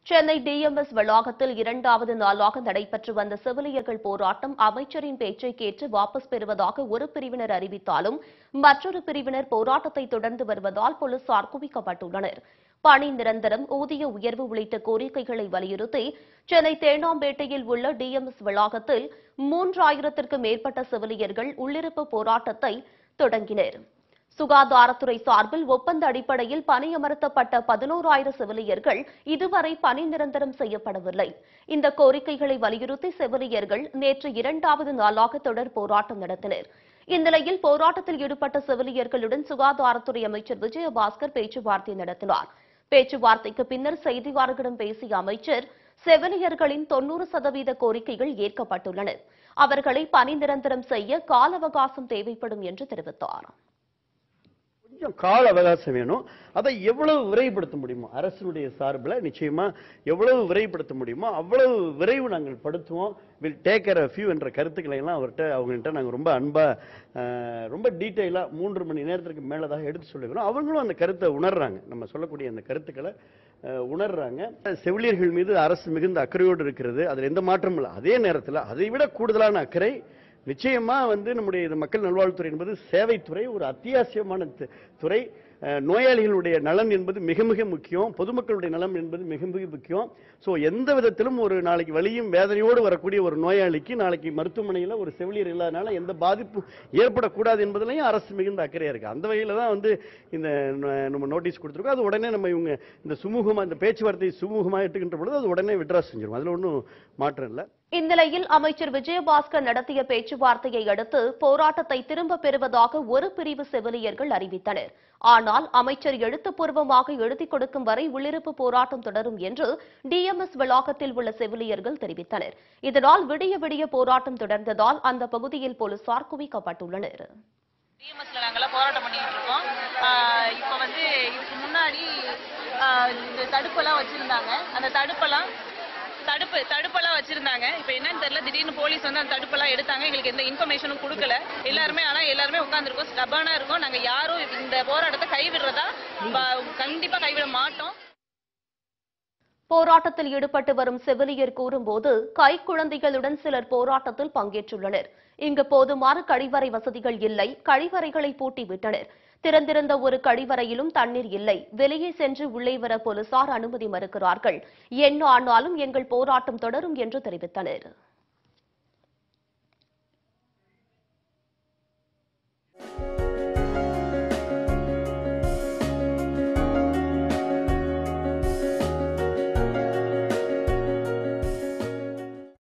Chennai TMS வளாகத்தில் இரண்டாவது நாளாக நடைபெற்று வந்த செவிலியர்கள் போராட்டம் அமைச்சரின் பேச்சை கேட்டு வாபஸ் பெறுவதாக ஒரு பிரிவினர் அறிவித்தாலும் மற்றொரு பிரிவினர் போராட்டத்தை தொடர்ந்து வருவதால் போலீசார் குவிக்கப்பட்டுள்ளனர் பணி நிரந்தரம் ஊதிய உயர்வு உள்ளிட்ட கோரிக்கைகளை வலியுறுத்தி சென்னை தேனாம்பேட்டையில் உள்ள டிஎம்எஸ் வளாகத்தில் மூன்றாயிரத்திற்கும் மேற்பட்ட செவிலியர்கள் உள்ளிருப்பு போராட்டத்தை தொடங்கினர் சுகாதாரத்துறை சார்பில் ஒப்பந்த அடிப்படையில் பணியமர்த்தப்பட்ட பதினோராயிரம் செவிலியர்கள் இதுவரை பணி நிரந்தரம் செய்யப்படவில்லை இந்த கோரிக்கைகளை வலியுறுத்தி செவிலியர்கள் நேற்று இரண்டாவது நாளாக தொடர் போராட்டம் நடத்தினர் இந்நிலையில் போராட்டத்தில் ஈடுபட்ட செவிலியர்களுடன் சுகாதாரத்துறை அமைச்சர் விஜயபாஸ்கர் பேச்சுவார்த்தை நடத்தினார் பேச்சுவார்த்தைக்கு பின்னர் செய்தியாளர்களிடம் பேசிய அமைச்சர் செவிலியர்களின் தொன்னூறு சதவீத கோரிக்கைகள் ஏற்கப்பட்டுள்ளன அவர்களை பணி நிரந்தரம் செய்ய கால அவகாசம் தேவைப்படும் என்று தெரிவித்தார் கொஞ்சம் கால அவகாசம் வேணும் அதை எவ்வளவு விரைவுபடுத்த முடியுமோ அரசினுடைய சார்பில் நிச்சயமா எவ்வளவு விரைவுபடுத்த முடியுமோ அவ்வளவு விரைவு நாங்கள் படுத்துவோம் will take care of you என்ற கருத்துக்களை எல்லாம் அவர்கிட்ட அவங்கள்ட்ட நாங்கள் ரொம்ப அன்பா அஹ், ரொம்ப டீட்டெயிலா மூன்று மணி நேரத்திற்கு மேலதாக எடுத்து சொல்லுகிறோம் அவங்களும் அந்த கருத்தை உணர்றாங்க நம்ம சொல்லக்கூடிய அந்த கருத்துக்களை அஹ், உணர்றாங்க செவிலியர்கள் மீது அரசு மிகுந்த அக்கறையோடு இருக்கிறது அதில் எந்த மாற்றமும் இல்லை அதே நேரத்தில் அதை விட கூடுதலான அக்கறை நிச்சயமா வந்து நம்முடைய இது மக்கள் நல்வாழ்வுத்துறை என்பது சேவைத்துறை ஒரு அத்தியாவசியமான து- துறை அஹ், நோயாளிகளுடைய நலன் என்பது மிக மிக முக்கியம் பொதுமக்களுடைய நலம் என்பது மிக மிக முக்கியம் ஸோ எந்த விதத்திலும் ஒரு நாளைக்கு வலியும் வேதனையோடு வரக்கூடிய ஒரு நோயாளிக்கு நாளைக்கு மருத்துவமனையில் ஒரு செவிலியர் இல்லாதனால எந்த பாதிப்பும் ஏற்படக்கூடாது என்பதிலையும் அரசு மிகுந்த அக்கறையா இருக்கு அந்த வகையில தான் வந்து இந்த ந- நம்ம நோட்டீஸ் கொடுத்துருக்கோம் அது உடனே நம்ம இவங்க இந்த சுமூகமா இந்த பேச்சுவார்த்தை சுமூகமா எடுத்துக்கின்ற பொழுது அது உடனே விட்ரா செஞ்சிடும் அதுல ஒன்றும் மாற்றம் இல்லை இந்நிலையில் அமைச்சர் விஜயபாஸ்கர் நடத்திய பேச்சுவார்த்தையை அடுத்து போராட்டத்தை திரும்ப பெறுவதாக ஒரு பிரிவு செவிலியர்கள் அறிவித்தனர் ஆனால் அமைச்சர் எழுத்துப்பூர்வமாக எழுதிக் கொடுக்கும் வரை உள்ளிருப்பு போராட்டம் தொடரும் என்று டிஎம்எஸ் வளாகத்தில் உள்ள செவிலியர்கள் தெரிவித்தனர் இதனால் விடிய விடிய போராட்டம் தொடர்ந்ததால் அந்த பகுதியில் போலீசார் குவிக்கப்பட்டுள்ளனர் டிஎம்எஸ்ல நாங்கெல்லாம் போராட்டம் பண்ணிட்டு இருக்கோம் ஆஹ் இப்போ வந்து இதுக்கு முன்னாடி ஆஹ் இந்த தடுப்பெல்லாம் வச்சிருந்தாங்க அந்த தடுப்பெல்லாம் தடுப்பு தடுப்பெல்லாம் வச்சிருந்தாங்க இப்போ என்னன்னு தெரியல திடீர்னு போலீஸ் வந்து அந்த தடுப்பெல்லாம் எடுத்தாங்க எங்களுக்கு எந்த இன்ஃபர்மேஷனும் கொடுக்கல எல்லாருமே ஆனா எல்லாருமே உட்காந்துருக்கோம் ஸ்டபானா இருக்கும் நாங்க யாரும் இந்த போராட்டத்தை கைவிடுறதா ப- கண்டிப்பா கைவிட மாட்டோம் போராட்டத்தில் ஈடுபட்டு வரும் செவிலியர் கூறும்போது கைக்குழந்தைகளுடன் சிலர் போராட்டத்தில் பங்கேற்றுள்ளனர் இங்கு போதுமான கழிவறை வசதிகள் இல்லை கழிவறைகளை பூட்டிவிட்டனர் திறந்திருந்த ஒரு கழிவறையிலும் தண்ணீர் இல்லை வெளியே சென்று உள்ளே வர போலீசார் அனுமதி மறுக்கிறார்கள் என்ன ஆனாலும் எங்கள் போராட்டம் தொடரும் என்று தெரிவித்தனர்